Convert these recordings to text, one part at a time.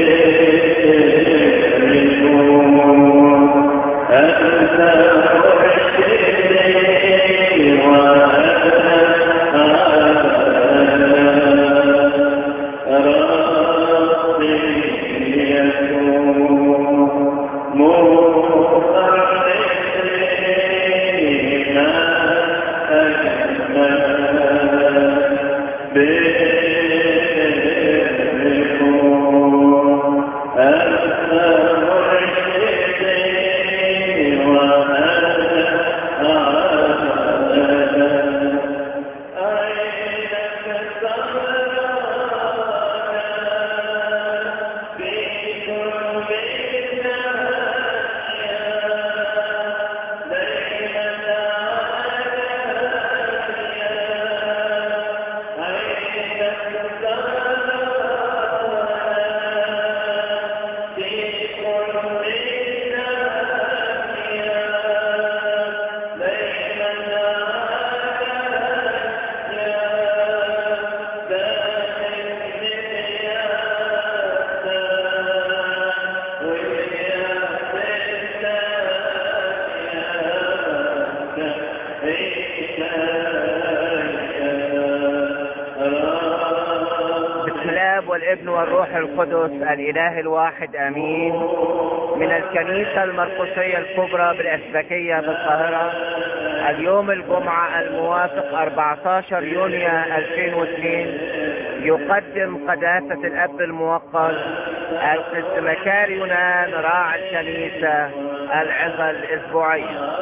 والابن والروح القدس الاله الواحد امين من الكنيسة المرقسية الكبرى بالاسبكية بالقاهرة اليوم الجمعة الموافق 14 يونيو 2002 يقدم قداسة الاب الموقر القس مكار يونان راعي الكنيسة العظة الاسبوعية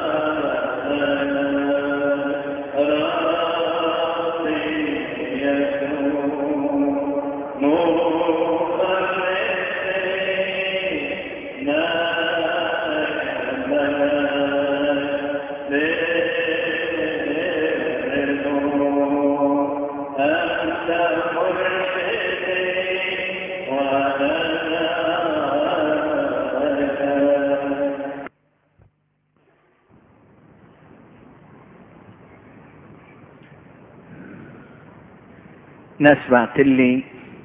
ناس بعت لي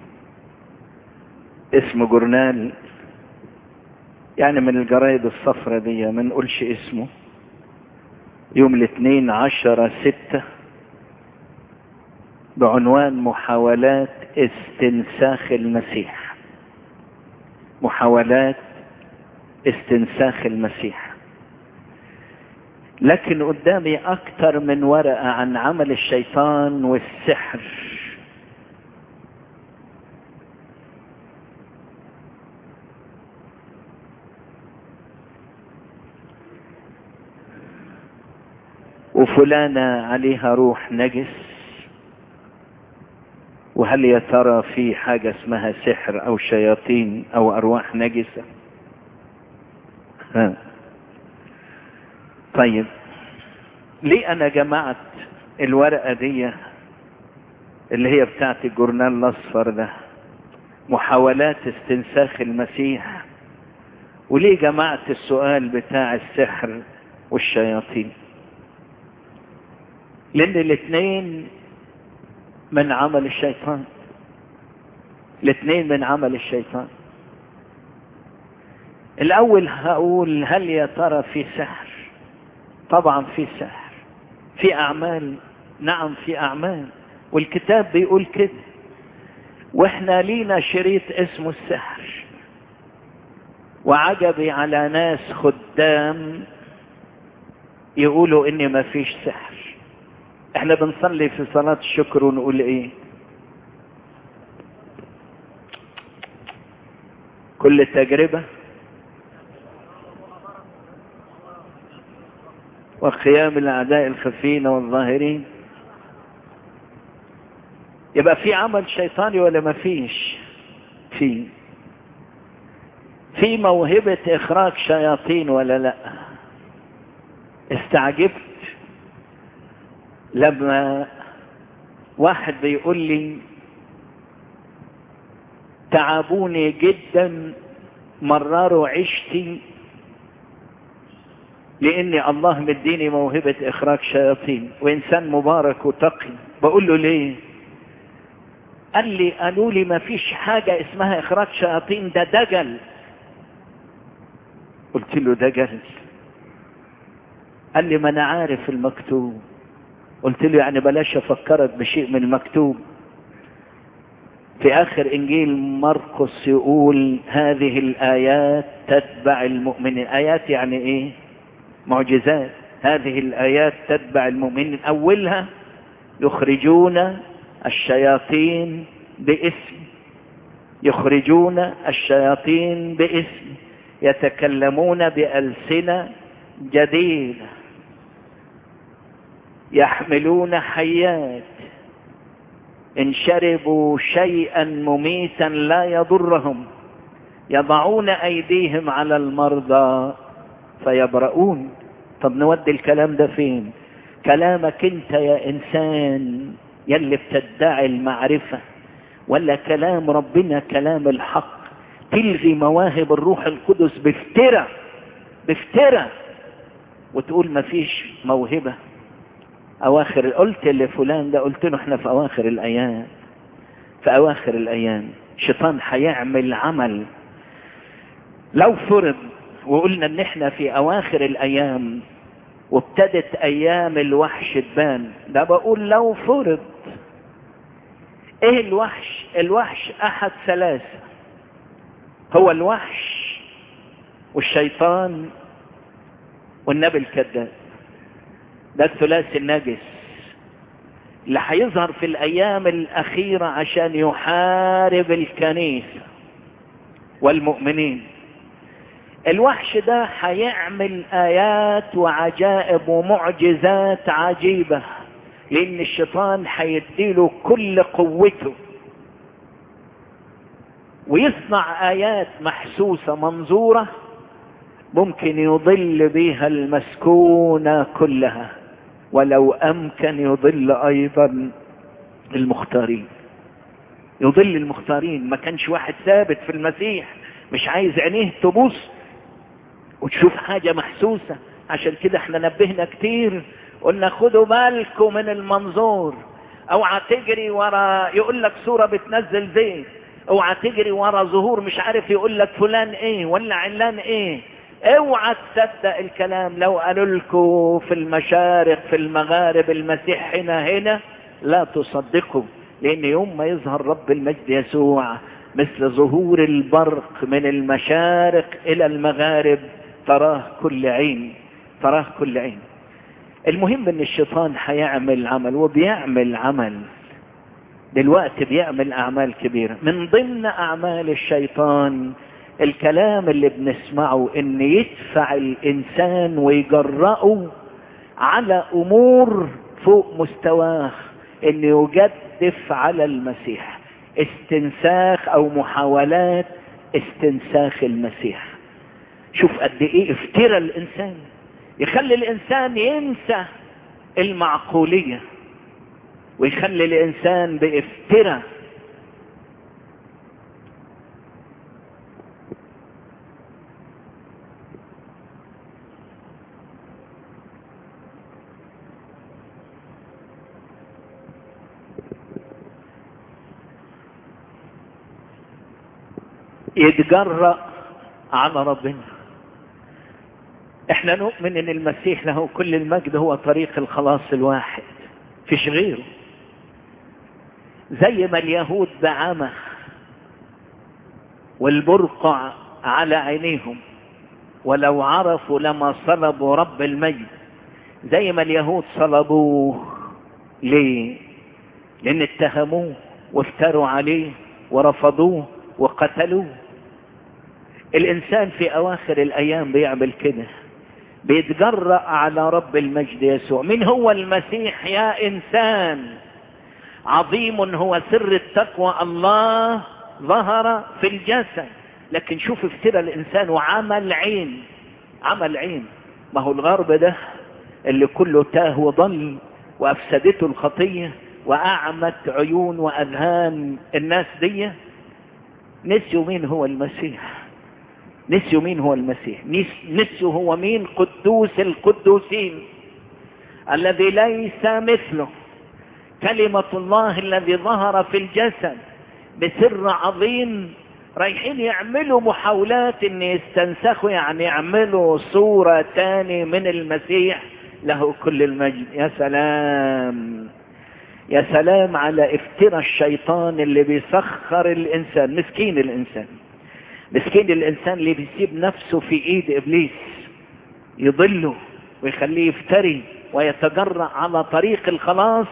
اسم جورنال يعني من الجرايد الصفرة دي ما نقولش اسمه يوم الاثنين عشرة ستة بعنوان محاولات استنساخ المسيح محاولات استنساخ المسيح لكن قدامي اكتر من ورقة عن عمل الشيطان والسحر وفلانة عليها روح نجس وهل يا ترى في حاجة اسمها سحر او شياطين او ارواح نجسة ها. طيب ليه انا جمعت الورقة دي اللي هي بتاعت الجورنال الاصفر ده محاولات استنساخ المسيح وليه جمعت السؤال بتاع السحر والشياطين لان الاثنين من عمل الشيطان الاثنين من عمل الشيطان الاول هقول هل يا ترى في سحر طبعا في سحر في اعمال نعم في اعمال والكتاب بيقول كده واحنا لينا شريط اسمه السحر وعجبي على ناس خدام يقولوا ان ما فيش سحر احنا بنصلي في صلاة الشكر ونقول ايه كل تجربة وقيام الاعداء الخفين والظاهرين يبقى في عمل شيطاني ولا ما فيش في في موهبة اخراج شياطين ولا لا استعجبت لما واحد بيقول لي تعبوني جدا مرروا عشتي لاني الله مديني موهبة اخراج شياطين وانسان مبارك وتقي بقول له ليه قال لي قالوا لي ما فيش حاجة اسمها اخراج شياطين ده دجل قلت له دجل قال لي ما انا عارف المكتوب قلت له يعني بلاش افكرك بشيء من المكتوب في اخر انجيل مرقس يقول هذه الايات تتبع المؤمنين ايات يعني ايه معجزات هذه الايات تتبع المؤمنين اولها يخرجون الشياطين باسم يخرجون الشياطين باسم يتكلمون بألسنة جديدة يحملون حيات إن شربوا شيئا مميتا لا يضرهم يضعون أيديهم على المرضى فيبرؤون طب نودي الكلام ده فين كلامك انت يا انسان يلي بتدعي المعرفة ولا كلام ربنا كلام الحق تلغي مواهب الروح القدس بفترة بفترة وتقول ما فيش موهبة اواخر قلت لفلان ده قلت له احنا في اواخر الايام في اواخر الايام شيطان هيعمل عمل لو فرض وقلنا ان احنا في اواخر الايام وابتدت ايام الوحش تبان ده بقول لو فرض ايه الوحش الوحش احد ثلاثة هو الوحش والشيطان والنبي الكذاب ده الثلاثي النجس اللي هيظهر في الايام الاخيرة عشان يحارب الكنيسة والمؤمنين الوحش ده هيعمل ايات وعجائب ومعجزات عجيبة لان الشيطان هيديله كل قوته ويصنع ايات محسوسة منظورة ممكن يضل بها المسكونة كلها ولو امكن يضل ايضا المختارين يضل المختارين ما كانش واحد ثابت في المسيح مش عايز عينيه تبص وتشوف حاجة محسوسة عشان كده احنا نبهنا كتير قلنا خدوا بالكم من المنظور اوعى تجري ورا يقول لك صورة بتنزل زيت اوعى تجري ورا ظهور مش عارف يقول لك فلان ايه ولا علان ايه اوعى تصدق الكلام لو قالوا لكم في المشارق في المغارب المسيح هنا هنا لا تصدقوا لان يوم ما يظهر رب المجد يسوع مثل ظهور البرق من المشارق الى المغارب تراه كل عين تراه كل عين المهم ان الشيطان هيعمل عمل وبيعمل عمل دلوقتي بيعمل اعمال كبيرة من ضمن اعمال الشيطان الكلام اللي بنسمعه ان يدفع الانسان ويجرأه على امور فوق مستواه ان يجدف على المسيح استنساخ او محاولات استنساخ المسيح شوف قد ايه افترى الانسان يخلي الانسان ينسى المعقولية ويخلي الانسان بافترى يتجرأ على ربنا احنا نؤمن ان المسيح له كل المجد هو طريق الخلاص الواحد فيش غيره زي ما اليهود بعمى والبرقع على عينيهم ولو عرفوا لما صلبوا رب المجد زي ما اليهود صلبوه ليه لان اتهموه وافتروا عليه ورفضوه وقتلوه الانسان في اواخر الايام بيعمل كده بيتجرأ على رب المجد يسوع من هو المسيح يا انسان عظيم هو سر التقوى الله ظهر في الجسد لكن شوف افترى الانسان وعمل عين عمل عين ما هو الغرب ده اللي كله تاه وضل وافسدته الخطية واعمت عيون واذهان الناس دي نسيوا مين هو المسيح نسيوا مين هو المسيح نسيوا هو مين قدوس القدوسين الذي ليس مثله كلمة الله الذي ظهر في الجسد بسر عظيم رايحين يعملوا محاولات ان يستنسخوا يعني يعملوا صورة تاني من المسيح له كل المجد يا سلام يا سلام على افتراء الشيطان اللي بيسخر الانسان مسكين الانسان مسكين الانسان اللي بيسيب نفسه في ايد ابليس يضله ويخليه يفتري ويتجرأ على طريق الخلاص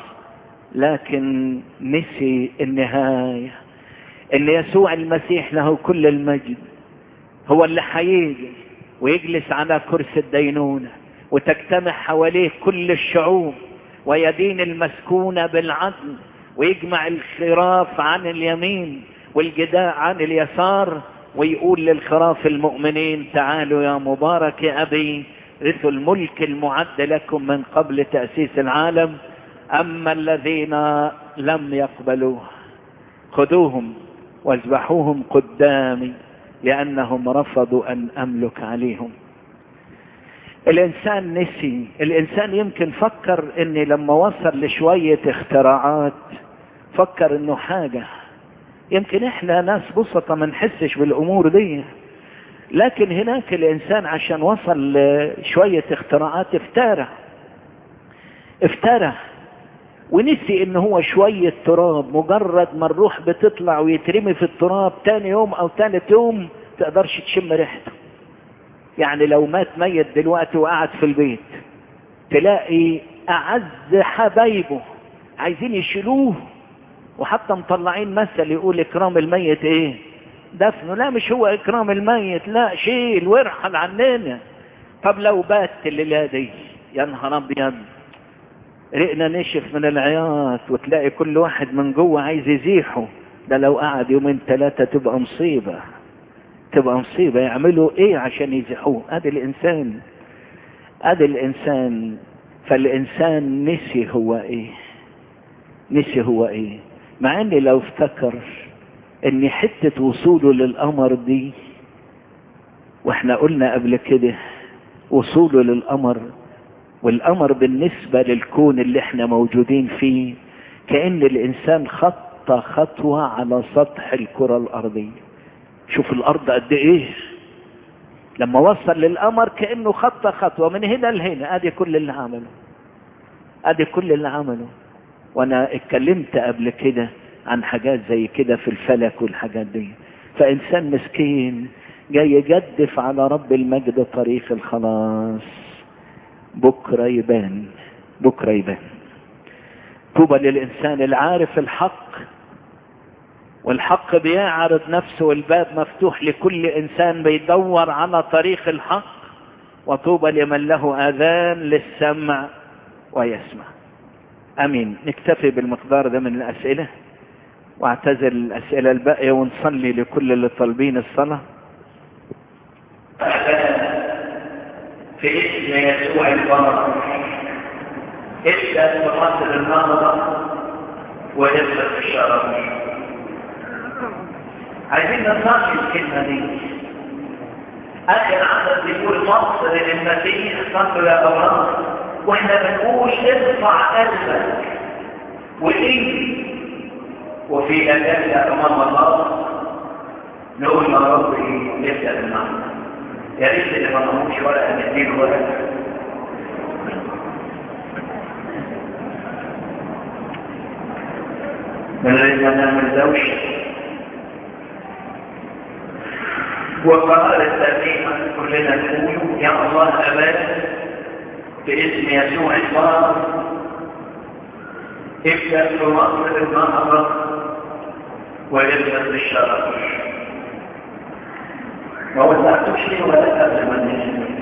لكن نسي النهاية ان يسوع المسيح له كل المجد هو اللي هيجي ويجلس على كرسي الدينونة وتجتمع حواليه كل الشعوب ويدين المسكونة بالعدل ويجمع الخراف عن اليمين والجداء عن اليسار ويقول للخراف المؤمنين تعالوا يا مبارك يا أبي رثوا الملك المعد لكم من قبل تأسيس العالم أما الذين لم يقبلوه خذوهم واذبحوهم قدامي لأنهم رفضوا أن أملك عليهم الإنسان نسي الإنسان يمكن فكر أن لما وصل لشوية اختراعات فكر أنه حاجة يمكن إحنا ناس بسطة ما نحسش بالأمور دي لكن هناك الإنسان عشان وصل لشوية اختراعات افترى افترى ونسي ان هو شوية تراب مجرد ما الروح بتطلع ويترمي في التراب تاني يوم او تالت يوم تقدرش تشم ريحته يعني لو مات ميت دلوقتي وقعد في البيت تلاقي اعز حبايبه عايزين يشيلوه وحتى مطلعين مثل يقول اكرام الميت ايه دفنه لا مش هو اكرام الميت لا شيل وارحل عننا طب لو بات الليله دي يا نهار ابيض رقنا نشف من العياط وتلاقي كل واحد من جوه عايز يزيحه ده لو قعد يومين ثلاثة تبقى مصيبة تبقى مصيبة يعملوا ايه عشان يزيحوه ادي الانسان ادي الانسان فالانسان نسي هو ايه نسي هو ايه مع اني لو افتكر ان حتة وصوله للقمر دي واحنا قلنا قبل كده وصوله للقمر والقمر بالنسبة للكون اللي احنا موجودين فيه كأن الإنسان خط خطوة على سطح الكرة الأرضية شوف الأرض قد إيه لما وصل للقمر كأنه خط خطوة من هنا لهنا أدي كل اللي عمله أدي كل اللي عمله وأنا اتكلمت قبل كده عن حاجات زي كده في الفلك والحاجات دي فإنسان مسكين جاي يجدف على رب المجد طريق الخلاص بكرة يبان بكرة يبان طوبى للإنسان العارف الحق والحق بيعرض نفسه والباب مفتوح لكل إنسان بيدور على طريق الحق وطوبى لمن له آذان للسمع ويسمع أمين نكتفي بالمقدار ده من الأسئلة واعتذر الأسئلة الباقية ونصلي لكل اللي طالبين الصلاة في اسم يسوع البرر ابدأ بقدر النهضة وابدأ بالشرف عايزين نناقش الكلمة دي آخر عدد بيقول مصر للمسيح صلوا يا أولاد واحنا بنقول ارفع قلبك وإيه وفي أداء أمام الله نقول يا رب يبدأ بالنهضة يا ريت اللي ما معهوش ورقه نديله ورقه من غير ما نعمل دوشه وقرار الترنيمة كلنا نقول يا الله أبدا باسم يسوع الله ابدأ في مصر النهضة وابدأ بالشرف ما وزعتوش ليه ولا قبل ما ننزل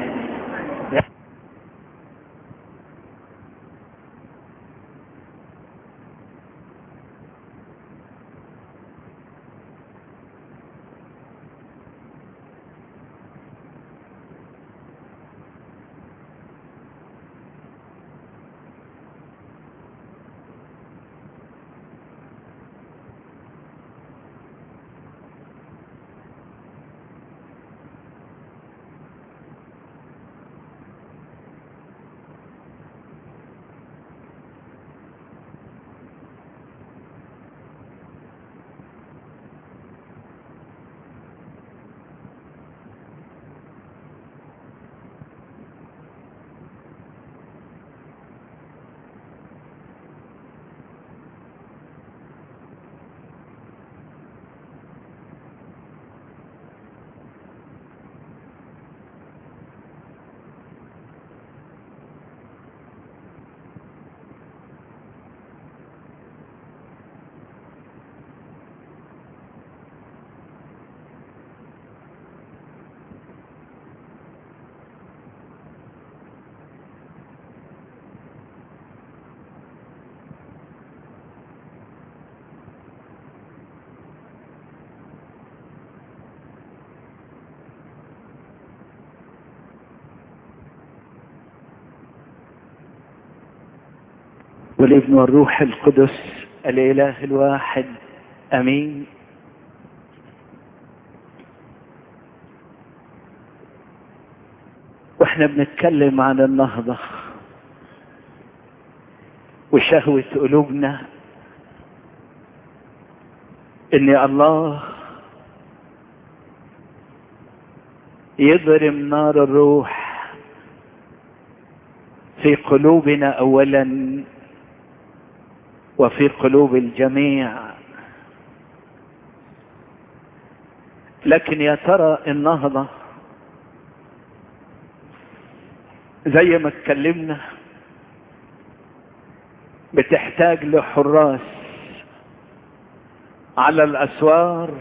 والابن والروح القدس الاله الواحد امين واحنا بنتكلم عن النهضة وشهوة قلوبنا ان الله يضرم نار الروح في قلوبنا اولا وفي قلوب الجميع لكن يا ترى النهضه زي ما اتكلمنا بتحتاج لحراس على الاسوار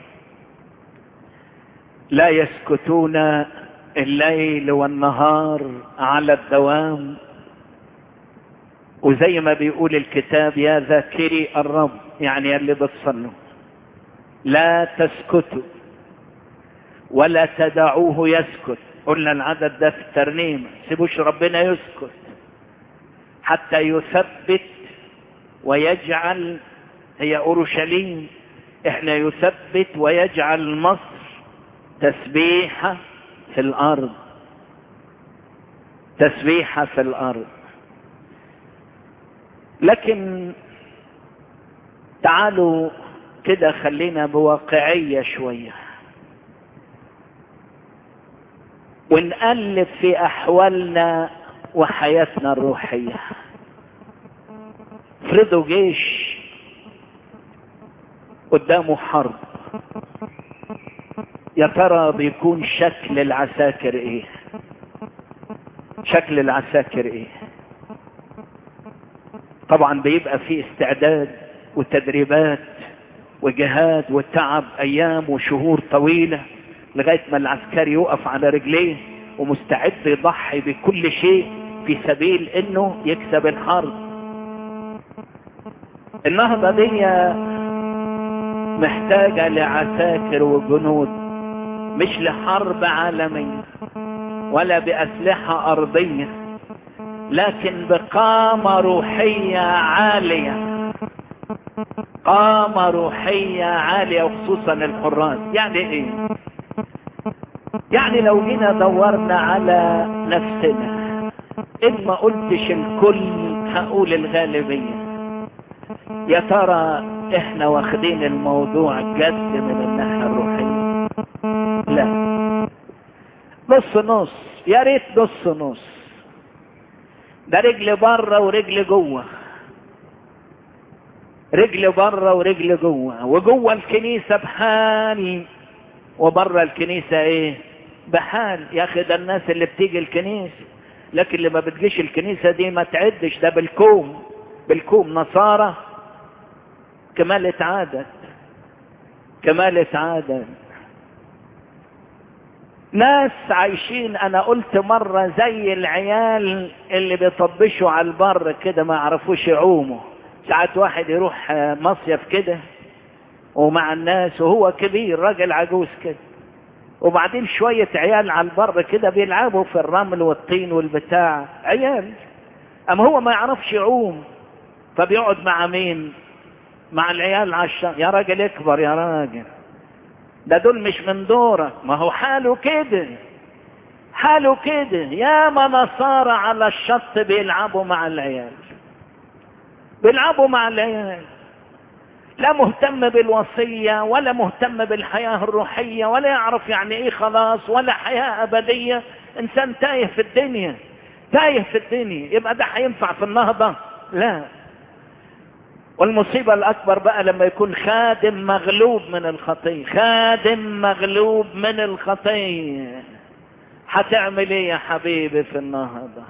لا يسكتون الليل والنهار على الدوام وزي ما بيقول الكتاب يا ذاكري الرب يعني اللي بتصلوا لا تسكتوا ولا تدعوه يسكت قلنا العدد ده في الترنيمة سيبوش ربنا يسكت حتى يثبت ويجعل هي أورشليم احنا يثبت ويجعل مصر تسبيحة في الأرض تسبيحة في الأرض لكن تعالوا كده خلينا بواقعية شوية ونقلب في أحوالنا وحياتنا الروحية افرضوا جيش قدامه حرب يا ترى بيكون شكل العساكر ايه شكل العساكر ايه طبعا بيبقى في استعداد وتدريبات وجهاد وتعب ايام وشهور طويله لغايه ما العسكري يقف على رجليه ومستعد يضحي بكل شيء في سبيل انه يكسب الحرب النهضه دي محتاجه لعساكر وجنود مش لحرب عالميه ولا باسلحه ارضيه لكن بقامه روحيه عاليه قامه روحيه عاليه وخصوصا الحراس يعني ايه يعني لو جينا دورنا على نفسنا ان ما قلتش الكل هقول الغالبيه يا ترى احنا واخدين الموضوع جد من الناحيه الروحيه لا نص نص يا ريت نص نص ده رجل بره ورجل جوه رجل بره ورجل جوه وجوه الكنيسه بحال وبره الكنيسه ايه بحال يا اخي ده الناس اللي بتيجي الكنيسه لكن اللي ما بتجيش الكنيسه دي ما تعدش ده بالكوم بالكوم نصارى كمالة عادة كمالة عادة ناس عايشين انا قلت مرة زي العيال اللي بيطبشوا على البر كده ما يعرفوش يعوموا ساعات واحد يروح مصيف كده ومع الناس وهو كبير راجل عجوز كده وبعدين شوية عيال على البر كده بيلعبوا في الرمل والطين والبتاع عيال اما هو ما يعرفش يعوم فبيقعد مع مين مع العيال عشان يا راجل اكبر يا راجل ده دول مش من دورك ما هو حاله كده حاله كده يا ما نصارى على الشط بيلعبوا مع العيال بيلعبوا مع العيال لا مهتم بالوصية ولا مهتم بالحياة الروحية ولا يعرف يعني ايه خلاص ولا حياة ابدية انسان تايه في الدنيا تايه في الدنيا يبقى ده هينفع في النهضة لا والمصيبة الأكبر بقى لما يكون خادم مغلوب من الخطية خادم مغلوب من الخطية هتعمل ايه يا حبيبي في النهضة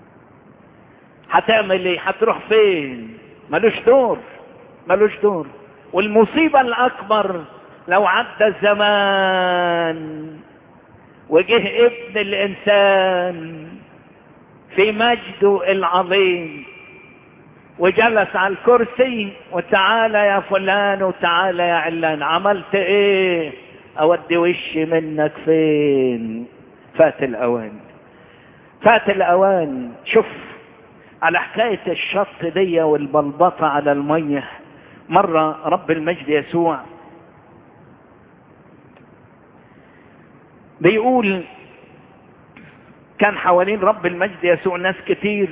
هتعمل ايه هتروح فين ملوش دور ملوش دور والمصيبة الأكبر لو عدى الزمان وجه ابن الإنسان في مجده العظيم وجلس على الكرسي وتعالى يا فلان وتعالى يا علان عملت ايه اودي وشي منك فين فات الاوان فات الاوان شوف على حكاية الشط دي والبلبطة على المية مرة رب المجد يسوع بيقول كان حوالين رب المجد يسوع ناس كتير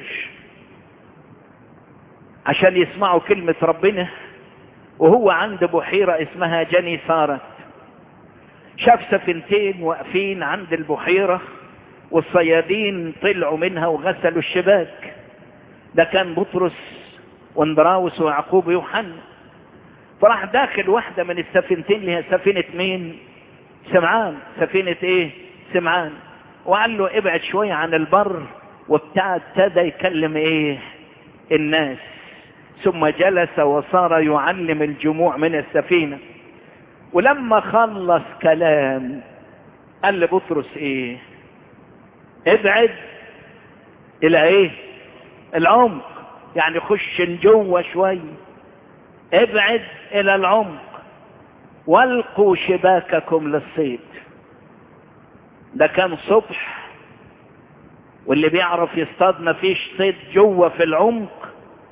عشان يسمعوا كلمة ربنا وهو عند بحيرة اسمها جني سارت شاف سفينتين واقفين عند البحيرة والصيادين طلعوا منها وغسلوا الشباك ده كان بطرس واندراوس ويعقوب ويوحنا فراح داخل واحدة من السفينتين اللي هي سفينة مين سمعان سفينة ايه سمعان وقال له ابعد شوية عن البر وبتاع ابتدى يكلم ايه الناس ثم جلس وصار يعلم الجموع من السفينة ولما خلص كلام قال لبطرس ايه ابعد الى ايه العمق يعني خش جوه شوي ابعد الى العمق والقوا شباككم للصيد ده كان صبح واللي بيعرف يصطاد مفيش صيد جوه في العمق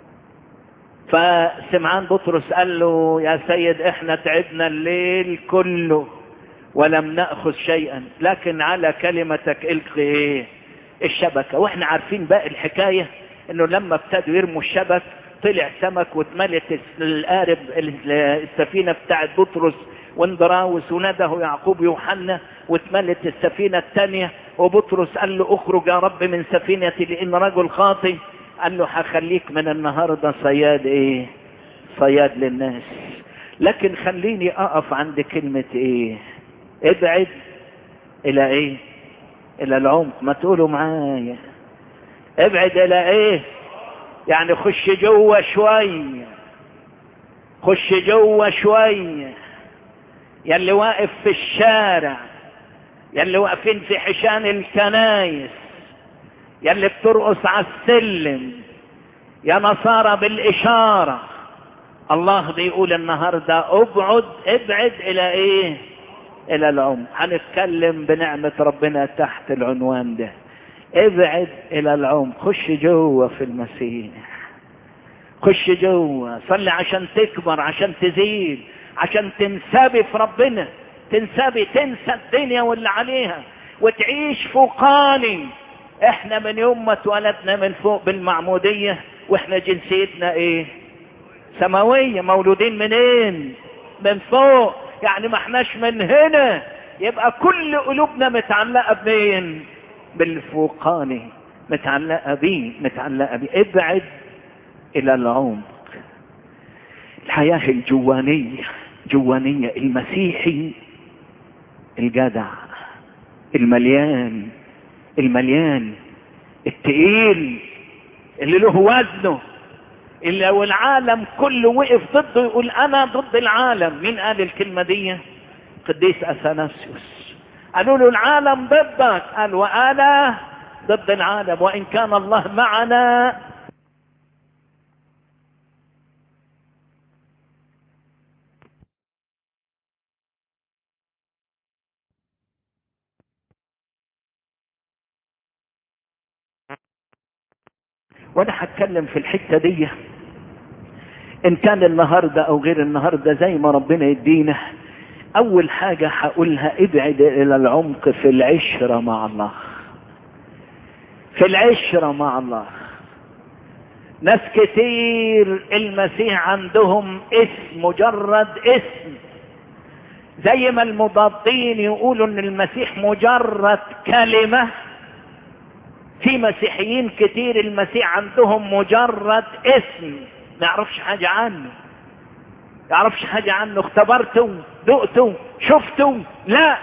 فسمعان بطرس قال له يا سيد احنا تعبنا الليل كله ولم نأخذ شيئا لكن على كلمتك القي ايه الشبكة واحنا عارفين باقي الحكاية انه لما ابتدوا يرموا الشبك طلع سمك واتملت القارب السفينة بتاعت بطرس واندراوس ونده يعقوب يوحنا واتملت السفينة الثانية وبطرس قال له اخرج يا رب من سفينتي لان رجل خاطئ قال له هخليك من النهاردة صياد ايه صياد للناس لكن خليني اقف عند كلمة ايه ابعد الى ايه الى العمق ما تقولوا معايا ابعد الى ايه يعني خش جوه شوي خش جوه شوي يلي واقف في الشارع يلي واقفين في حشان الكنايس يلي بترقص على السلم يا نصارى بالإشارة الله بيقول النهاردة ابعد ابعد الى ايه الى العمق هنتكلم بنعمة ربنا تحت العنوان ده ابعد الى العمق خش جوه في المسيح خش جوه صلي عشان تكبر عشان تزيد عشان تنسابي في ربنا تنسابي تنسى الدنيا واللي عليها وتعيش فوقاني احنا من يوم ما اتولدنا من فوق بالمعمودية واحنا جنسيتنا ايه سماوية مولودين منين من فوق يعني ما احناش من هنا يبقى كل قلوبنا متعلقة بمين بالفوقاني متعلقة بيه متعلقة بيه ابعد الى العمق الحياة الجوانية جوانية المسيحي الجدع المليان المليان التقيل اللي له وزنه اللي لو العالم كله وقف ضده يقول انا ضد العالم مين قال الكلمة دي قديس اثناسيوس قالوا له العالم ضدك قال وانا ضد العالم وان كان الله معنا وانا هتكلم في الحتة دي ان كان النهاردة او غير النهاردة زي ما ربنا يدينا اول حاجة هقولها ابعد الى العمق في العشرة مع الله في العشرة مع الله ناس كتير المسيح عندهم اسم مجرد اسم زي ما المضادين يقولوا ان المسيح مجرد كلمة في مسيحيين كتير المسيح عندهم مجرد اسم ما يعرفش حاجة عنه ما يعرفش حاجة عنه اختبرته دقته شفته لا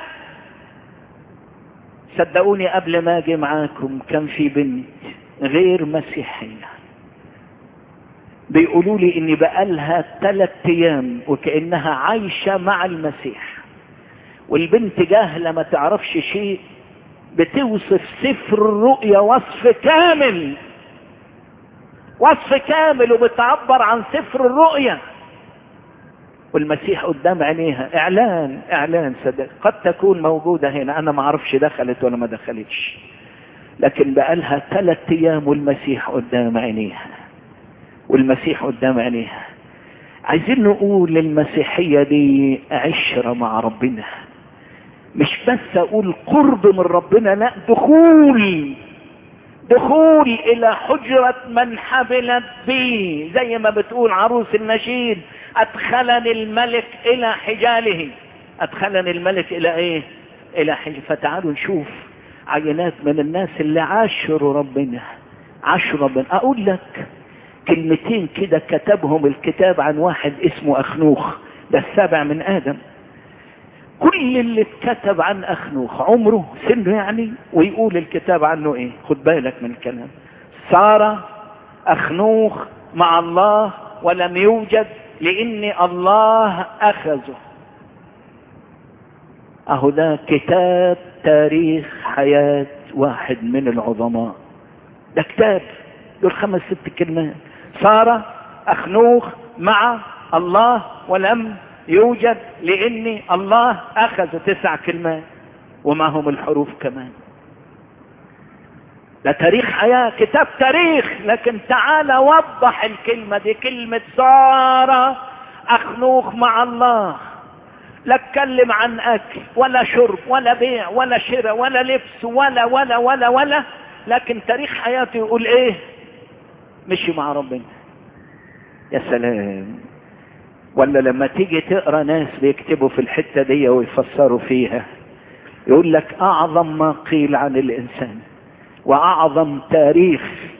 صدقوني قبل ما اجي معاكم كان في بنت غير مسيحية بيقولوا لي ان بقالها ثلاث ايام وكأنها عايشة مع المسيح والبنت جاهلة ما تعرفش شيء بتوصف سفر الرؤيا وصف كامل وصف كامل وبتعبر عن سفر الرؤيا والمسيح قدام عينيها اعلان اعلان صدق قد تكون موجودة هنا انا ما اعرفش دخلت ولا ما دخلتش لكن بقالها ثلاث ايام والمسيح قدام عينيها والمسيح قدام عينيها عايزين نقول المسيحية دي عشرة مع ربنا مش بس اقول قرب من ربنا لا دخول دخول الى حجرة من حبلت بي زي ما بتقول عروس النشيد ادخلني الملك الى حجاله ادخلني الملك الى ايه الى حجاله فتعالوا نشوف عينات من الناس اللي عاشروا ربنا عاشروا ربنا اقول لك كلمتين كده كتبهم الكتاب عن واحد اسمه اخنوخ ده السابع من ادم كل اللي اتكتب عن اخنوخ عمره سنه يعني ويقول الكتاب عنه ايه خد بالك من الكلام صار اخنوخ مع الله ولم يوجد لان الله اخذه اهو ده كتاب تاريخ حياة واحد من العظماء ده كتاب دول خمس ست كلمات صار اخنوخ مع الله ولم يوجد لان الله اخذ تسع كلمات ومعهم الحروف كمان ده تاريخ حياة كتاب تاريخ لكن تعال وضح الكلمة دي كلمة صار اخنوخ مع الله لا اتكلم عن اكل ولا شرب ولا بيع ولا شراء ولا لبس ولا ولا ولا ولا لكن تاريخ حياته يقول ايه مشي مع ربنا يا سلام ولا لما تيجي تقرا ناس بيكتبوا في الحته دي ويفسروا فيها يقول لك اعظم ما قيل عن الانسان واعظم تاريخ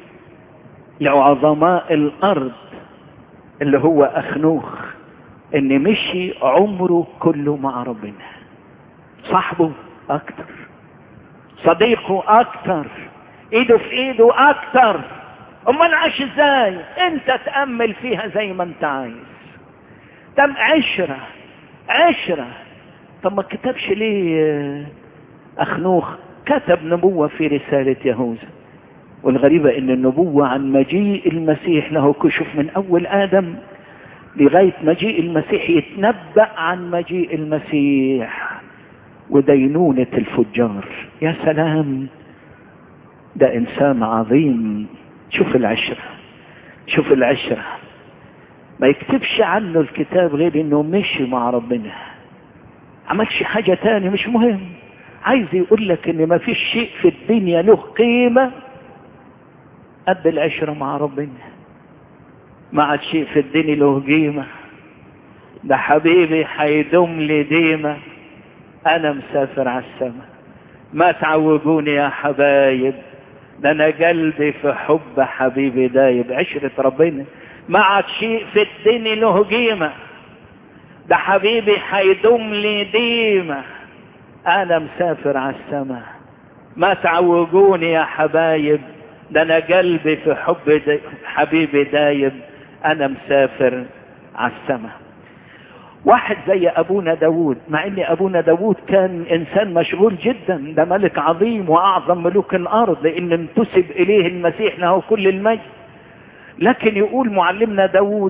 لعظماء الارض اللي هو اخنوخ ان مشي عمره كله مع ربنا صاحبه اكتر صديقه اكتر ايده في ايده اكتر امال عاش ازاي انت تأمل فيها زي ما انت عايز تم عشرة عشرة طب ما كتبش ليه اخنوخ كتب نبوة في رسالة يهوذا والغريبة ان النبوة عن مجيء المسيح له كشف من اول ادم لغاية مجيء المسيح يتنبأ عن مجيء المسيح ودينونة الفجار يا سلام ده انسان عظيم شوف العشرة شوف العشرة ما يكتبش عنه الكتاب غير انه مشي مع ربنا عملش حاجة تاني مش مهم عايز يقول لك ان ما فيش شيء في الدنيا له قيمة قد العشرة مع ربنا ما عاد شيء في الدنيا له قيمة ده حبيبي حيدوم لي ديمة انا مسافر على السماء ما تعوجوني يا حبايب ده انا قلبي في حب حبيبي دايب عشرة ربنا ما عاد شيء في الدنيا له قيمة ده حبيبي حيدوم لي ديمة انا مسافر على السماء ما تعوجوني يا حبايب ده انا قلبي في حب دي حبيبي دايب انا مسافر على السماء واحد زي ابونا داود مع ان ابونا داود كان انسان مشغول جدا ده ملك عظيم واعظم ملوك الارض لان انتسب اليه المسيح له كل المجد لكن يقول معلمنا داود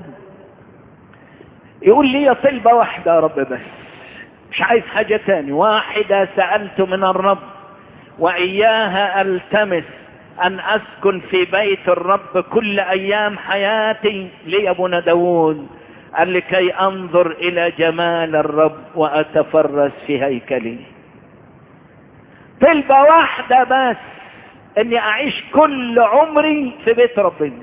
يقول لي طلبة واحدة يا رب بس مش عايز حاجة تاني واحدة سألت من الرب وإياها ألتمس أن أسكن في بيت الرب كل أيام حياتي لي أبونا داود قال لكي أنظر إلى جمال الرب وأتفرس في هيكله طلبة واحدة بس اني اعيش كل عمري في بيت ربنا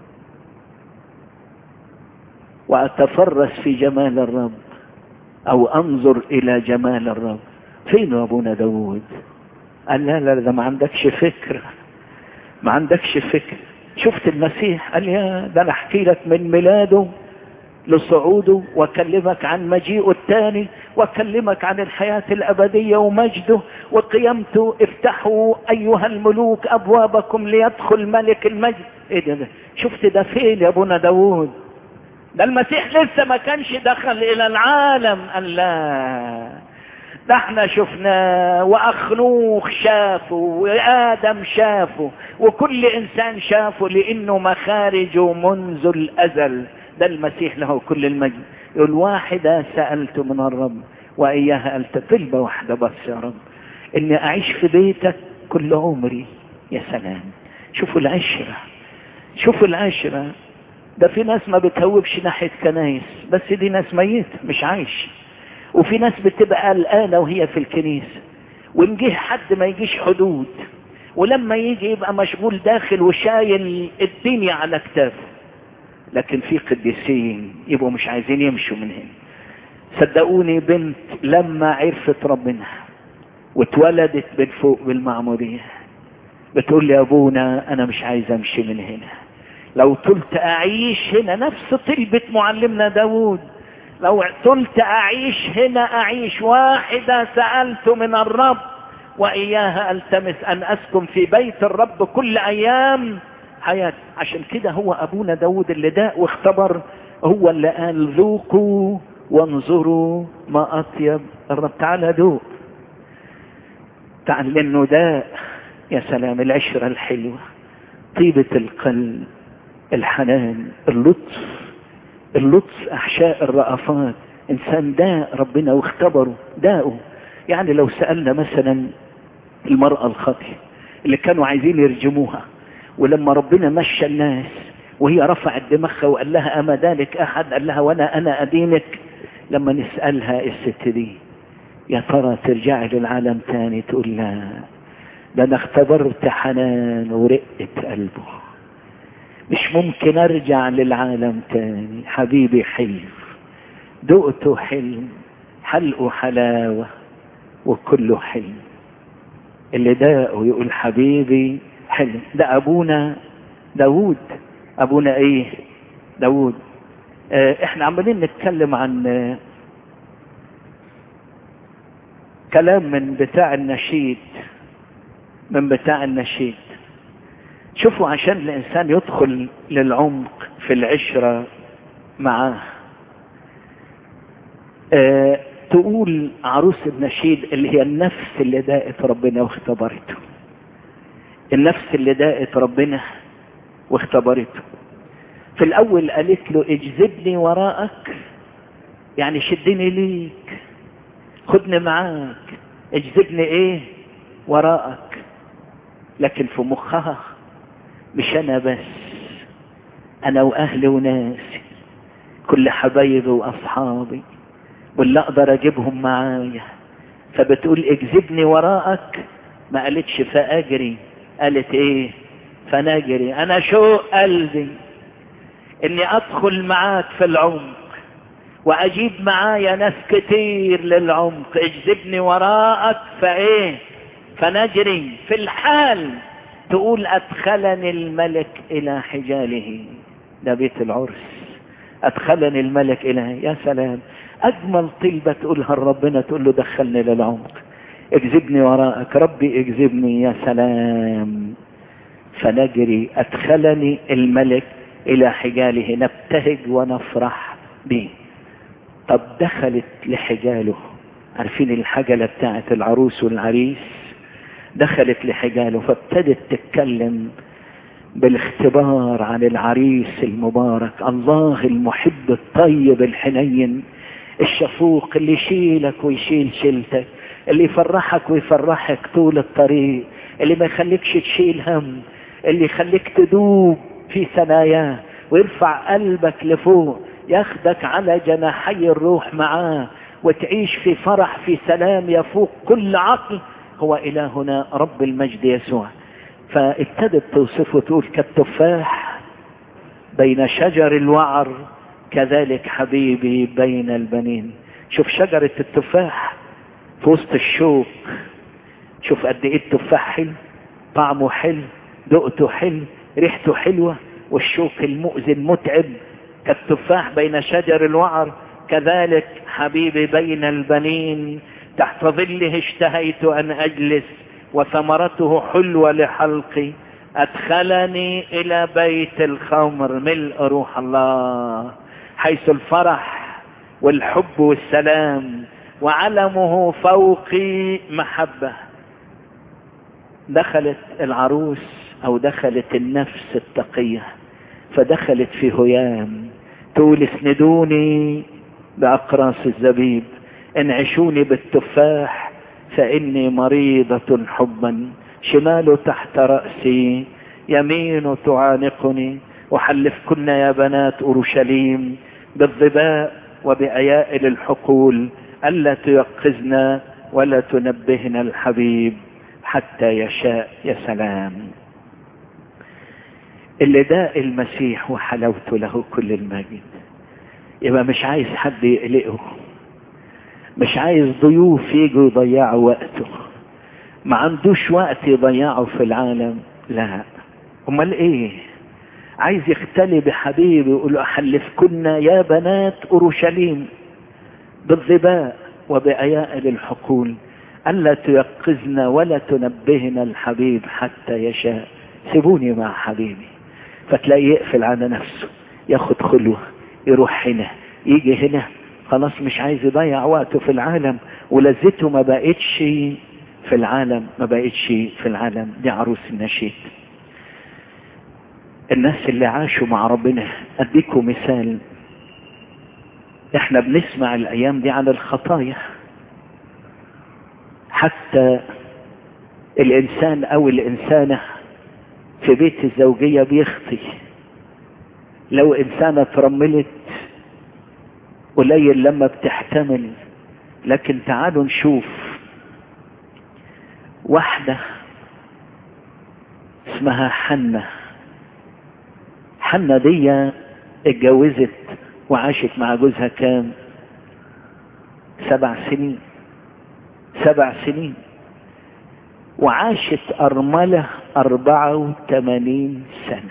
واتفرس في جمال الرب او انظر الى جمال الرب فين ابونا داود قال لا لا ده ما عندكش فكرة ما عندكش فكرة شفت المسيح قال يا ده انا احكي لك من ميلاده لصعوده واكلمك عن مجيئه الثاني واكلمك عن الحياة الابدية ومجده وقيامته افتحوا ايها الملوك ابوابكم ليدخل ملك المجد ايه ده, ده شفت ده فين يا ابونا داود ده المسيح لسه ما كانش دخل الى العالم قال لا ده احنا شفناه واخنوخ شافه وادم شافه وكل انسان شافه لانه مخارجه منذ الازل ده المسيح له كل المجد يقول واحدة سألت من الرب وإياها قلت طلبة واحدة بس يا رب إني أعيش في بيتك كل عمري يا سلام شوفوا العشرة شوفوا العشرة ده في ناس ما بتهوبش ناحية كنايس بس دي ناس ميتة مش عايش وفي ناس بتبقى قلقانة وهي في الكنيسة وإن جه حد ما يجيش حدود ولما يجي يبقى مشغول داخل وشايل الدنيا على كتافه لكن في قديسين يبقوا مش عايزين يمشوا من هنا صدقوني بنت لما عرفت ربنا واتولدت من فوق بالمعمودية بتقول لي يا ابونا انا مش عايز امشي من هنا لو طلت اعيش هنا نفس طلبة معلمنا داود لو طلت اعيش هنا اعيش واحدة سألت من الرب واياها التمس ان اسكن في بيت الرب كل ايام حياتي عشان كده هو ابونا داود اللي داق واختبر هو اللي قال ذوقوا وانظروا ما اطيب الرب تعالى ذوق تعال لانه داء يا سلام العشرة الحلوة طيبة القلب الحنان اللطف اللطف احشاء الرأفات انسان داء ربنا واختبره داءه يعني لو سألنا مثلا المرأة الخاطئة اللي كانوا عايزين يرجموها ولما ربنا مشى الناس وهي رفعت دماغها وقال لها أما ذلك أحد قال لها وأنا أنا أدينك لما نسألها الست دي يا ترى ترجعي للعالم تاني تقول لا ده أنا اختبرت حنان ورقة قلبه مش ممكن أرجع للعالم تاني حبيبي حلو دقته حلم حلقه حلاوة وكله حلم اللي داقه يقول حبيبي حلم ده أبونا داود أبونا إيه داود اه احنا عمالين نتكلم عن اه كلام من بتاع النشيد من بتاع النشيد شوفوا عشان الإنسان يدخل للعمق في العشرة معاه اه تقول عروس النشيد اللي هي النفس اللي داقت ربنا واختبرته النفس اللي داقت ربنا واختبرته في الاول قالت له اجذبني وراءك يعني شدني ليك خدني معاك اجذبني ايه وراءك لكن في مخها مش انا بس انا واهلي وناسي كل حبايبي واصحابي واللي اقدر اجيبهم معايا فبتقول اجذبني وراءك ما قالتش فاجري قالت ايه فنجري انا شوق قلبي اني ادخل معاك في العمق واجيب معايا ناس كتير للعمق اجذبني وراءك فايه فنجري في الحال تقول ادخلني الملك الى حجاله ده بيت العرس ادخلني الملك الى يا سلام اجمل طلبة تقولها لربنا تقول له دخلني للعمق اجذبني وراءك ربي اجذبني يا سلام فنجري ادخلني الملك الى حجاله نبتهج ونفرح به طب دخلت لحجاله عارفين الحجلة بتاعت العروس والعريس دخلت لحجاله فابتدت تتكلم بالاختبار عن العريس المبارك الله المحب الطيب الحنين الشفوق اللي يشيلك ويشيل شيلتك اللي يفرحك ويفرحك طول الطريق اللي ما يخليكش تشيل هم اللي يخليك تدوب في ثناياه ويرفع قلبك لفوق ياخدك على جناحي الروح معاه وتعيش في فرح في سلام يفوق كل عقل هو إلهنا رب المجد يسوع فابتدت توصفه تقول كالتفاح بين شجر الوعر كذلك حبيبي بين البنين شوف شجرة التفاح في وسط الشوك شوف قد ايه التفاح حلو طعمه حلو دقته حلو ريحته حلوة والشوك المؤذي المتعب كالتفاح بين شجر الوعر كذلك حبيبي بين البنين تحت ظله اشتهيت ان اجلس وثمرته حلوة لحلقي ادخلني الى بيت الخمر ملء روح الله حيث الفرح والحب والسلام وعلمه فوقي محبة دخلت العروس او دخلت النفس التقية فدخلت في هيام تقول اسندوني بأقراص الزبيب انعشوني بالتفاح فإني مريضة حبا شماله تحت رأسي يمين تعانقني وحلفكن يا بنات أورشليم بالظباء وبأيائل الحقول ألا تيقظنا ولا تنبهنا الحبيب حتى يشاء يا سلام اللي داء المسيح وحلاوته له كل المجد يبقى مش عايز حد يقلقه مش عايز ضيوف يجوا يضيعوا وقته ما عندوش وقت يضيعه في العالم لا امال ايه عايز يختلي بحبيبه يقول له احلفكن يا بنات اورشليم بالظباء وبأيائل الحقول ألا تيقظنا ولا تنبهنا الحبيب حتى يشاء سيبوني مع حبيبي فتلاقيه يقفل على نفسه ياخد خلوة يروح هنا يجي هنا خلاص مش عايز يضيع وقته في العالم ولذته ما بقتش في العالم ما بقتش في العالم دي عروس النشيد الناس اللي عاشوا مع ربنا اديكم مثال احنا بنسمع الايام دي عن الخطايا حتى الانسان او الانسانة في بيت الزوجية بيخطي لو انسانة ترملت قليل لما بتحتمل لكن تعالوا نشوف واحدة اسمها حنة حنة دي اتجوزت وعاشت مع جوزها كام سبع سنين سبع سنين وعاشت أرملة أربعة وثمانين سنة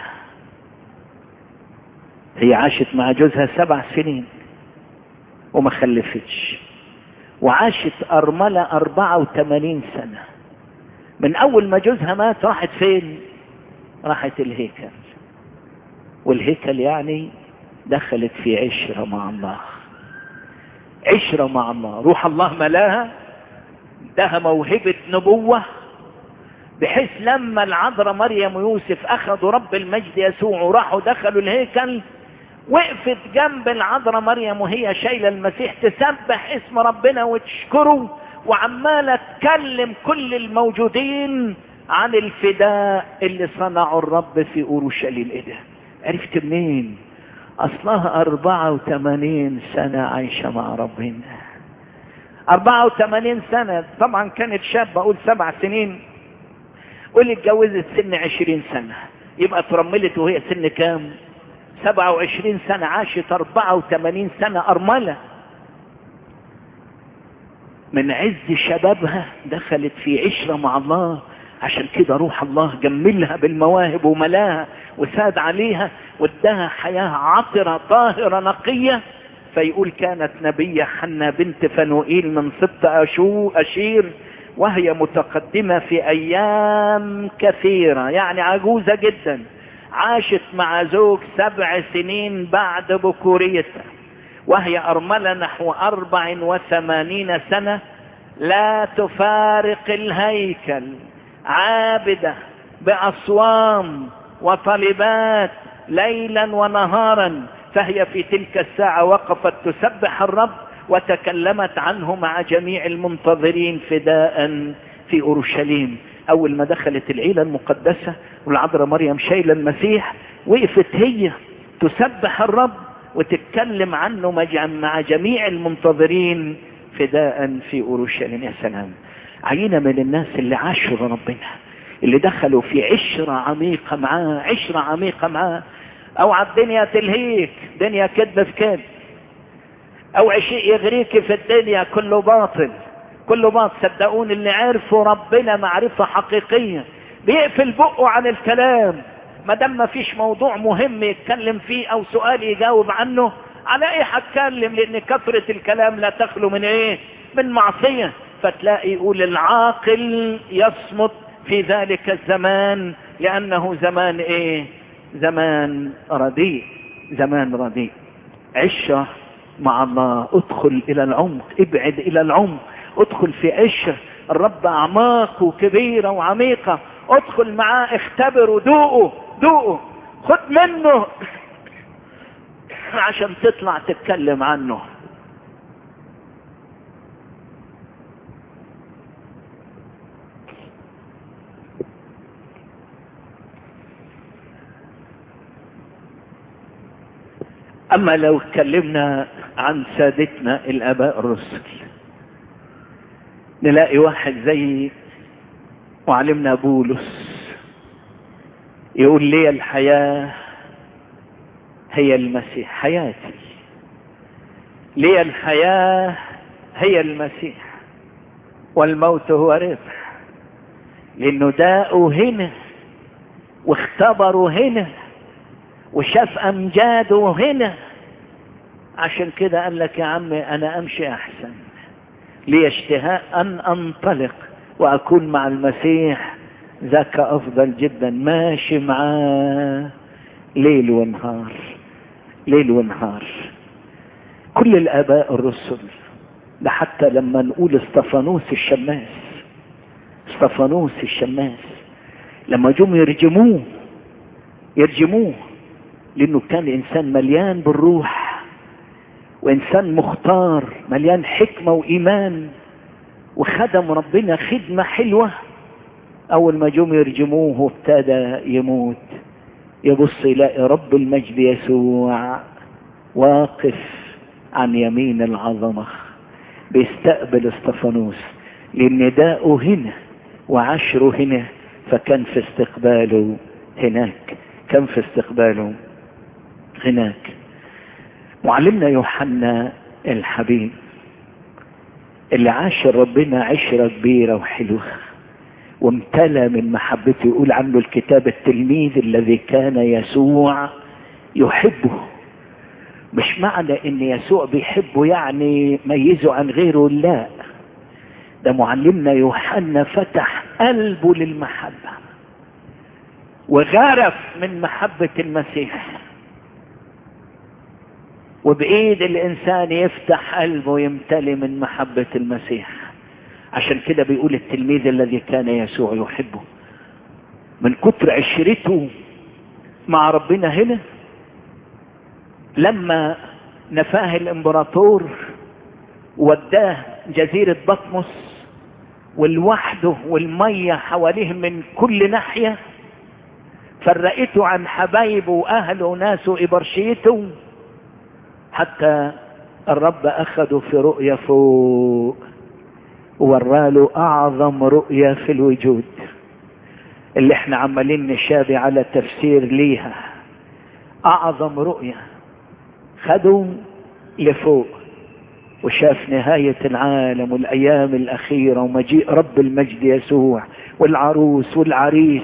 هي عاشت مع جوزها سبع سنين وما خلفتش وعاشت أرملة أربعة وثمانين سنة من أول ما جوزها مات راحت فين راحت الهيكل والهيكل يعني دخلت في عشرة مع الله عشرة مع الله روح الله ملاها ادها موهبة نبوة بحيث لما العذراء مريم ويوسف اخذوا رب المجد يسوع وراحوا دخلوا الهيكل وقفت جنب العذراء مريم وهي شايلة المسيح تسبح اسم ربنا وتشكره وعمالة تكلم كل الموجودين عن الفداء اللي صنعه الرب في اورشليم ايه ده عرفت منين اصلها اربعة وثمانين سنة عايشة مع ربنا اربعة وثمانين سنة طبعا كانت شابة اقول سبع سنين واللي اتجوزت سن عشرين سنة يبقى ترملت وهي سن كام سبعة وعشرين سنة عاشت اربعة وثمانين سنة ارملة من عز شبابها دخلت في عشرة مع الله عشان كده روح الله جملها بالمواهب وملاها وساد عليها واداها حياة عطرة طاهرة نقية فيقول كانت نبية حنا بنت فنوئيل من سبط أشو أشير وهي متقدمة في أيام كثيرة يعني عجوزة جدا عاشت مع زوج سبع سنين بعد بكوريتها وهي أرملة نحو أربع وثمانين سنة لا تفارق الهيكل عابدة بأصوام وطلبات ليلا ونهارا فهي في تلك الساعة وقفت تسبح الرب وتكلمت عنه مع جميع المنتظرين فداء في أورشليم أول ما دخلت العيلة المقدسة والعذراء مريم شايلة المسيح وقفت هي تسبح الرب وتتكلم عنه مع جميع المنتظرين فداء في أورشليم يا سلام عينة من الناس اللي عاشوا ربنا اللي دخلوا في عشرة عميقة معاه عشرة عميقة معاه اوعى الدنيا تلهيك دنيا كذب في كذب اوعى شيء يغريك في الدنيا كله باطل كله باطل صدقوني اللي عرفوا ربنا معرفة حقيقية بيقفل بقه عن الكلام ما دام ما فيش موضوع مهم يتكلم فيه او سؤال يجاوب عنه على ايه هتكلم لان كثرة الكلام لا تخلو من ايه من معصية فتلاقي يقول العاقل يصمت في ذلك الزمان لانه زمان ايه زمان رديء زمان رديء عشة مع الله ادخل الى العمق ابعد الى العمق ادخل في عشة الرب اعماق وكبيرة وعميقة ادخل معاه اختبر ودوقه دوقه خد منه عشان تطلع تتكلم عنه اما لو اتكلمنا عن سادتنا الاباء الرسل نلاقي واحد زي معلمنا بولس يقول لي الحياة هي المسيح حياتي لي الحياة هي المسيح والموت هو ربح لانه داقوا هنا واختبروا هنا وشاف امجاده هنا عشان كده قال لك يا عمي انا امشي احسن لي اشتهاء ان انطلق واكون مع المسيح ذاك افضل جدا ماشي معاه ليل ونهار ليل ونهار كل الاباء الرسل ده حتى لما نقول استفانوس الشماس استفانوس الشماس لما جم يرجموه يرجموه لانه كان انسان مليان بالروح وانسان مختار مليان حكمه وايمان وخدم ربنا خدمه حلوه اول ما جم يرجموه ابتدى يموت يبص يلاقي رب المجد يسوع واقف عن يمين العظمه بيستقبل استفانوس لان داءه هنا وعشره هنا فكان في استقباله هناك كان في استقباله هناك معلمنا يوحنا الحبيب اللي عاش ربنا عشرة كبيرة وحلوة وامتلى من محبته يقول عنه الكتاب التلميذ الذي كان يسوع يحبه مش معنى ان يسوع بيحبه يعني ميزه عن غيره لا ده معلمنا يوحنا فتح قلبه للمحبة وغرف من محبة المسيح وبإيد الإنسان يفتح قلبه يمتلي من محبة المسيح عشان كده بيقول التلميذ الذي كان يسوع يحبه من كتر عشرته مع ربنا هنا لما نفاه الامبراطور وداه جزيرة بطمس والوحده والمية حواليه من كل ناحية فرقته عن حبايبه واهله وناسه ابرشيته حتى الرب اخده في رؤية فوق ووراله اعظم رؤية في الوجود اللي احنا عمالين نشابي على تفسير ليها اعظم رؤية خدوا لفوق وشاف نهاية العالم والأيام الأخيرة ومجيء رب المجد يسوع والعروس والعريس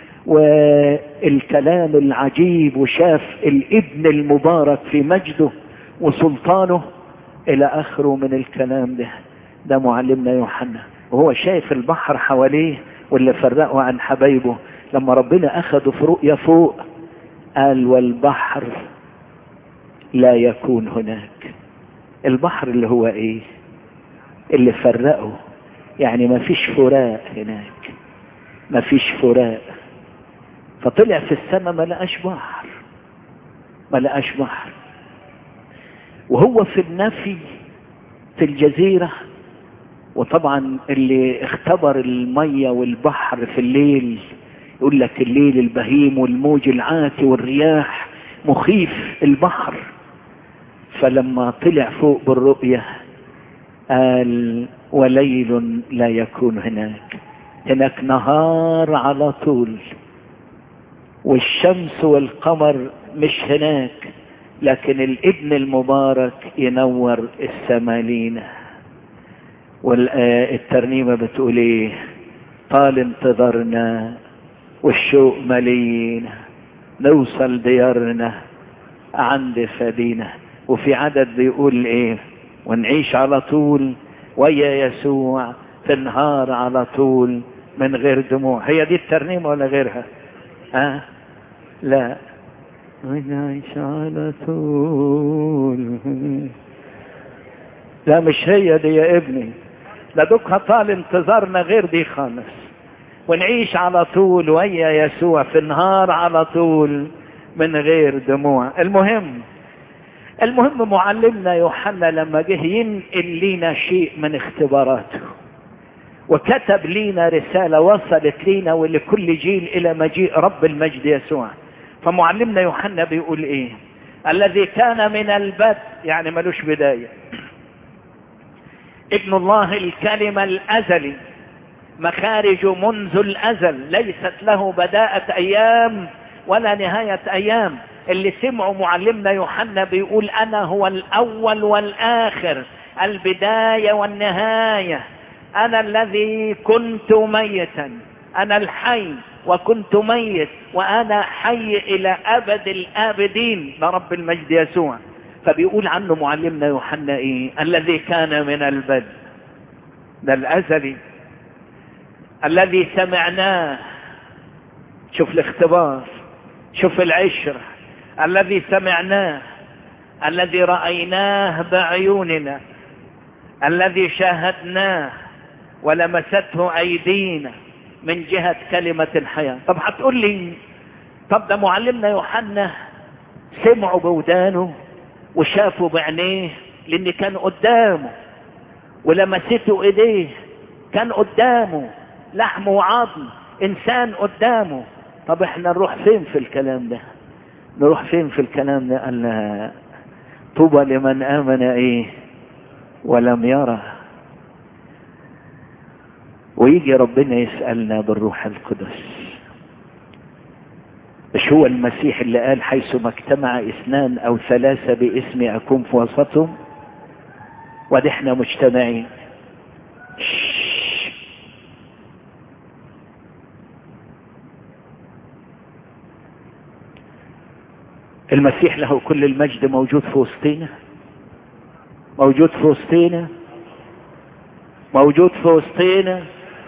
والكلام العجيب وشاف الابن المبارك في مجده وسلطانه إلى آخره من الكلام ده ده معلمنا يوحنا وهو شايف البحر حواليه واللي فرقه عن حبايبه لما ربنا أخده في رؤية فوق قال والبحر لا يكون هناك البحر اللي هو ايه اللي فرقه يعني ما فيش فراق هناك ما فيش فراق فطلع في السماء ما لقاش بحر ما لقاش بحر وهو في النفي في الجزيرة وطبعا اللي اختبر المية والبحر في الليل يقول لك الليل البهيم والموج العاتي والرياح مخيف البحر فلما طلع فوق بالرؤية قال وليل لا يكون هناك هناك نهار على طول والشمس والقمر مش هناك لكن الابن المبارك ينور السمالينة والترنيمة بتقول ايه طال انتظرنا والشوق ملينا نوصل ديارنا عند فدينا وفي عدد بيقول ايه ونعيش على طول ويا يسوع في النهار على طول من غير دموع هي دي الترنيمة ولا غيرها ها آه؟ لا ونعيش على طول لا مش هي دي يا ابني لا دوك طال انتظارنا غير دي خالص ونعيش على طول ويا يسوع في النهار على طول من غير دموع المهم المهم معلمنا يوحنا لما جه ينقل لينا شيء من اختباراته وكتب لينا رسالة وصلت لينا ولكل جيل إلى مجيء رب المجد يسوع فمعلمنا يوحنا بيقول إيه الذي كان من البدء يعني ملوش بداية ابن الله الكلمة الأزلي مخارج منذ الأزل ليست له بداءة أيام ولا نهاية أيام اللي سمعوا معلمنا يوحنا بيقول أنا هو الأول والآخر البداية والنهاية أنا الذي كنت ميتا أنا الحي وكنت ميت وأنا حي إلى أبد الآبدين لرب المجد يسوع فبيقول عنه معلمنا يوحنا إيه الذي كان من البدء ده الأزلي الذي سمعناه شوف الاختبار شوف العشرة الذي سمعناه الذي رأيناه بعيوننا الذي شاهدناه ولمسته أيدينا من جهة كلمة الحياة طب هتقول لي طب ده معلمنا يوحنا سمعوا بودانه وشافوا بعينيه لان كان قدامه ولمسته ايديه كان قدامه لحم وعظم انسان قدامه طب احنا نروح فين في الكلام ده نروح فين في الكلام ده قال لا طوبى لمن امن ايه ولم يره ويجي ربنا يسألنا بالروح القدس مش هو المسيح اللي قال حيثما اجتمع اثنان او ثلاثة باسمي اكون في وسطهم وادي احنا مجتمعين المسيح له كل المجد موجود في وسطينا موجود في وسطينا موجود في وسطينا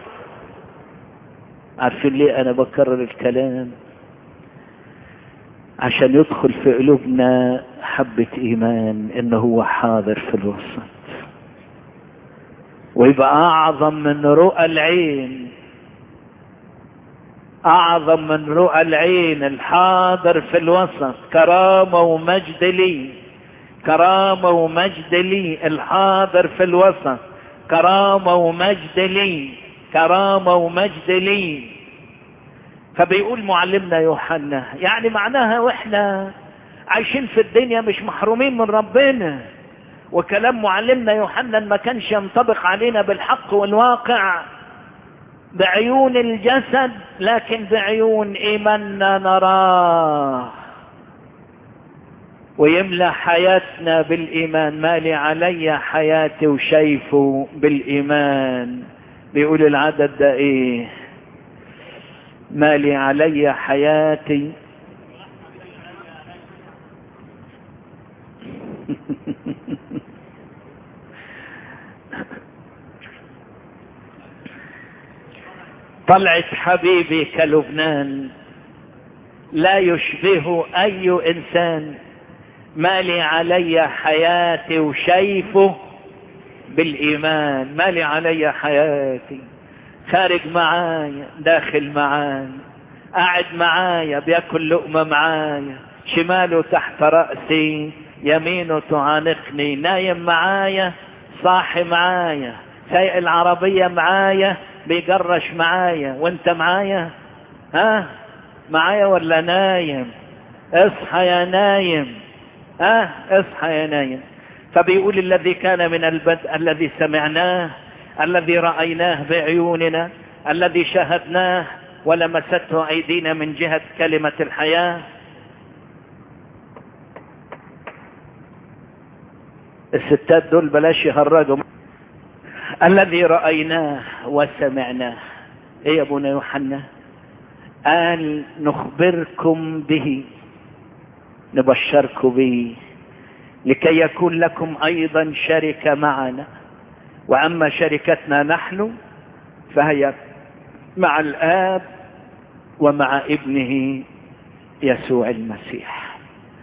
عارفين ليه انا بكرر الكلام عشان يدخل في قلوبنا حبة ايمان ان هو حاضر في الوسط ويبقى اعظم من رؤى العين اعظم من رؤى العين الحاضر في الوسط كرامة ومجد لي كرامة ومجد لي الحاضر في الوسط كرامة ومجد لي كرامة ومجد لي فبيقول معلمنا يوحنا يعني معناها واحنا عايشين في الدنيا مش محرومين من ربنا وكلام معلمنا يوحنا ما كانش ينطبق علينا بالحق والواقع بعيون الجسد لكن بعيون ايماننا نراه ويملى حياتنا بالايمان مالي علي حياتي وشايفه بالايمان بيقول العدد ده ايه مالي علي حياتي طلعت حبيبي كلبنان لا يشبه اي انسان مالي علي حياتي وشايفه بالايمان مالي علي حياتي خارج معايا داخل معايا قاعد معايا بياكل لقمة معايا شماله تحت رأسي يمينه تعانقني نايم معايا صاحي معايا سايق العربية معايا بيجرش معايا وانت معايا ها معايا ولا نايم اصحى يا نايم ها اصحى يا نايم فبيقول الذي كان من البدء الذي سمعناه الذي رأيناه بعيوننا الذي شاهدناه ولمسته أيدينا من جهة كلمة الحياة الستات دول بلاش يهرجوا الذي رأيناه وسمعناه ايه يا ابونا يوحنا قال نخبركم به نبشركم به لكي يكون لكم ايضا شركة معنا واما شركتنا نحن فهي مع الاب ومع ابنه يسوع المسيح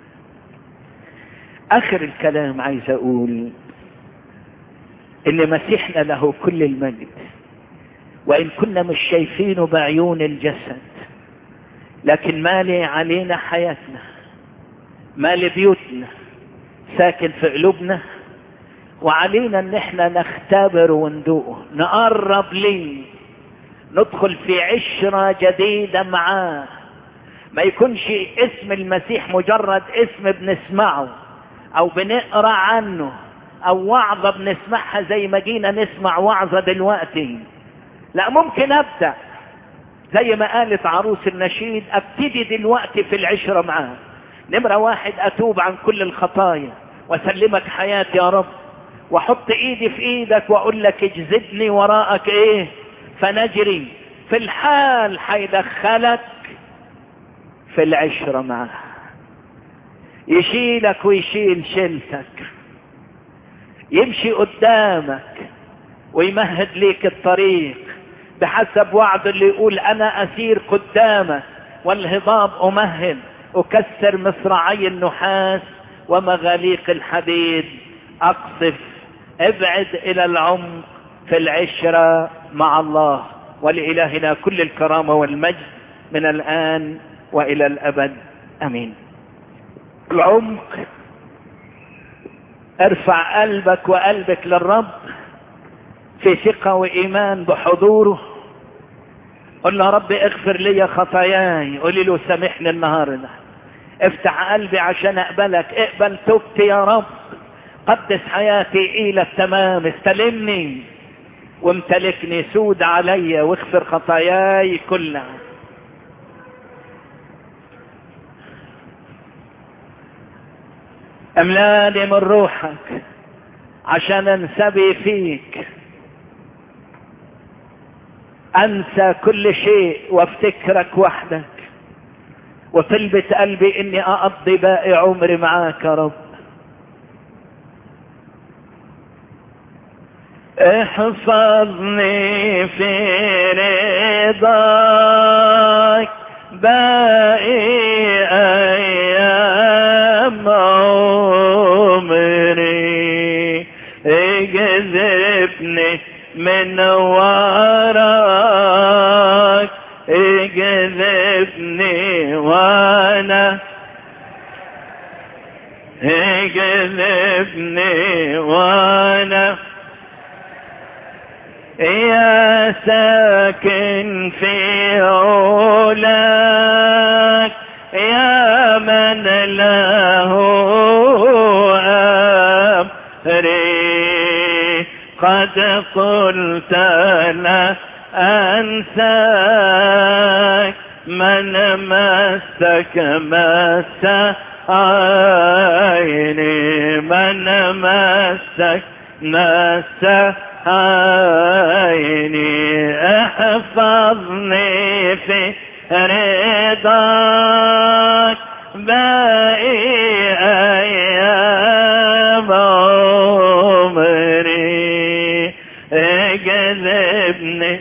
اخر الكلام عايز اقول ان مسيحنا له كل المجد وان كنا مش شايفينه بعيون الجسد لكن مالي علينا حياتنا مالي بيوتنا ساكن في قلوبنا وعلينا ان احنا نختبر وندوقه نقرب ليه ندخل في عشرة جديدة معاه ما يكونش اسم المسيح مجرد اسم بنسمعه او بنقرا عنه او وعظة بنسمعها زي ما جينا نسمع وعظة دلوقتي لا ممكن ابدأ زي ما قالت عروس النشيد ابتدي دلوقتي في العشرة معاه نمرة واحد اتوب عن كل الخطايا واسلمك حياتي يا رب واحط ايدي في ايدك واقول لك اجذبني وراءك ايه فنجري في الحال حيدخلك في العشرة معاه يشيلك ويشيل شيلتك يمشي قدامك ويمهد ليك الطريق بحسب وعد اللي يقول انا اسير قدامك والهضاب امهد اكسر مصراعي النحاس ومغاليق الحديد اقصف ابعد الى العمق في العشرة مع الله ولإلهنا كل الكرامة والمجد من الآن وإلى الأبد أمين العمق ارفع قلبك وقلبك للرب في ثقة وإيمان بحضوره قل له رب اغفر لي خطاياي قولي له سامحني النهارده افتح قلبي عشان اقبلك اقبل توبتي يا رب قدس حياتي الى التمام استلمني وامتلكني سود علي واغفر خطاياي كلها املاني من روحك عشان انسبي فيك انسى كل شيء وافتكرك وحدك وطلبة قلبي اني اقضي باقي عمري معاك يا رب احفظني في رضاك باقي ايام عمري اجذبني من وراك اجذبني وانا اجذبني وانا يا ساكن في علاك يا من له أمري قد قلت لا أنساك من مسك مس عيني من مسك مس عيني احفظني في رضاك باقي ايام عمري اجذبني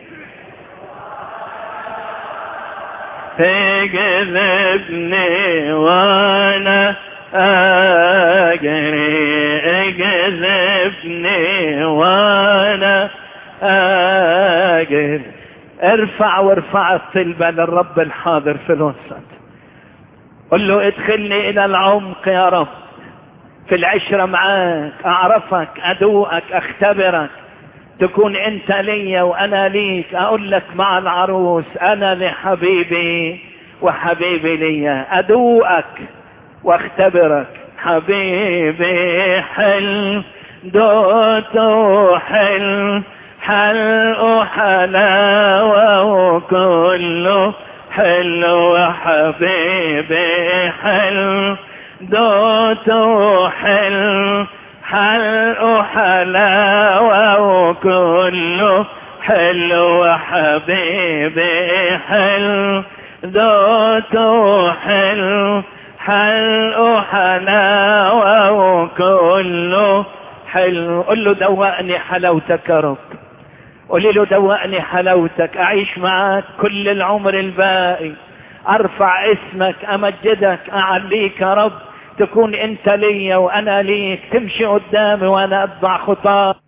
اجذبني وانا اجري اجذبني وانا اجري ارفع وارفع الطلبة للرب الحاضر في الوسط قل له ادخلني الى العمق يا رب في العشرة معاك اعرفك ادوقك اختبرك تكون انت ليا وانا ليك اقول لك مع العروس انا لحبيبي وحبيبي ليا ادوقك واختبرك حبيبي حل دوت حل حل حلاوة وكله حلو حبيبي حل دوت حل حل حلاوة وكله حلو حبيبي حل دوت حل حل حلاوة وكله حلو قل له دوقني حلاوتك يا رب قولي له دوقني حلاوتك اعيش معاك كل العمر الباقي ارفع اسمك امجدك اعليك يا رب تكون انت ليا وانا ليك تمشي قدامي وانا اتبع خطاك